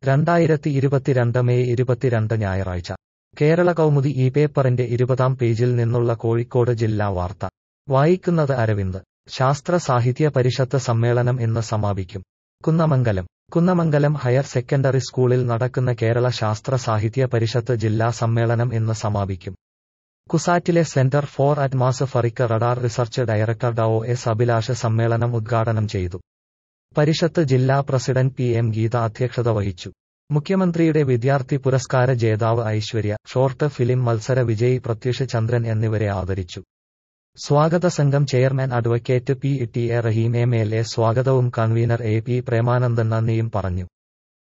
രണ്ടായിരത്തി ഇരുപത്തിരണ്ട് മെയ് ഇരുപത്തിരണ്ട് ഞായറാഴ്ച കേരള കൗമുദി ഈ പേപ്പറിന്റെ ഇരുപതാം പേജിൽ നിന്നുള്ള കോഴിക്കോട് ജില്ലാ വാർത്ത വായിക്കുന്നത് അരവിന്ദ് ശാസ്ത്ര സാഹിത്യ പരിഷത്ത് സമ്മേളനം ഇന്ന് സമാപിക്കും കുന്നമംഗലം കുന്നമംഗലം ഹയർ സെക്കൻഡറി സ്കൂളിൽ നടക്കുന്ന കേരള ശാസ്ത്ര സാഹിത്യ പരിഷത്ത് ജില്ലാ സമ്മേളനം ഇന്ന് സമാപിക്കും കുസാറ്റിലെ centre for atmospheric radar research director Dr S Abhilash സമ്മേളനം ഉദ്ഘാടനം ചെയ്തു പരിഷത്ത് ജില്ലാ പ്രസിഡന്റ് പി എം ഗീത അധ്യക്ഷത വഹിച്ചു മുഖ്യമന്ത്രിയുടെ വിദ്യാർത്ഥി പുരസ്കാര ജേതാവ് ഐശ്വര്യ ഷോർട്ട് ഫിലിം മത്സര വിജയി പ്രത്യുഷ് ചന്ദ്രൻ എന്നിവരെ ആദരിച്ചു സ്വാഗത സംഘം chairman advocate P T A Rahim M L A സ്വാഗതവും കൺവീനർ എ പി പ്രേമാനന്ദൻ നന്ദിയും പറഞ്ഞു